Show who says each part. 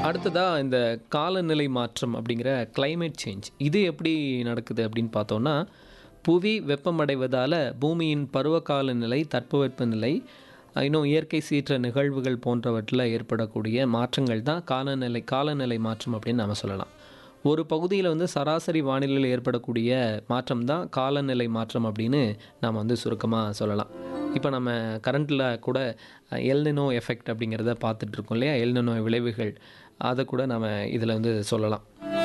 Speaker 1: அடுத்ததாக இந்த காலநிலை மாற்றம் அப்படிங்கிற climate சேஞ்ச் இது எப்படி நடக்குது அப்படின்னு பார்த்தோன்னா புவி வெப்பமடைவதால் பூமியின் பருவகால நிலை தட்பவெப்பநிலை இன்னும் இயற்கை சீற்ற நிகழ்வுகள் போன்றவற்றில் ஏற்படக்கூடிய மாற்றங்கள் தான் காலநிலை காலநிலை மாற்றம் அப்படின்னு நம்ம சொல்லலாம் ஒரு பகுதியில் வந்து சராசரி வானிலையில் ஏற்படக்கூடிய மாற்றம் தான் காலநிலை மாற்றம் அப்படின்னு நாம் வந்து சுருக்கமாக சொல்லலாம் இப்போ நம்ம கரண்ட்டில் கூட எல்னினோ எஃபெக்ட் அப்படிங்கிறத பார்த்துட்டு இருக்கோம் இல்லையா எல்னினோ விளைவுகள் அதை கூட நம்ம இதில் வந்து சொல்லலாம்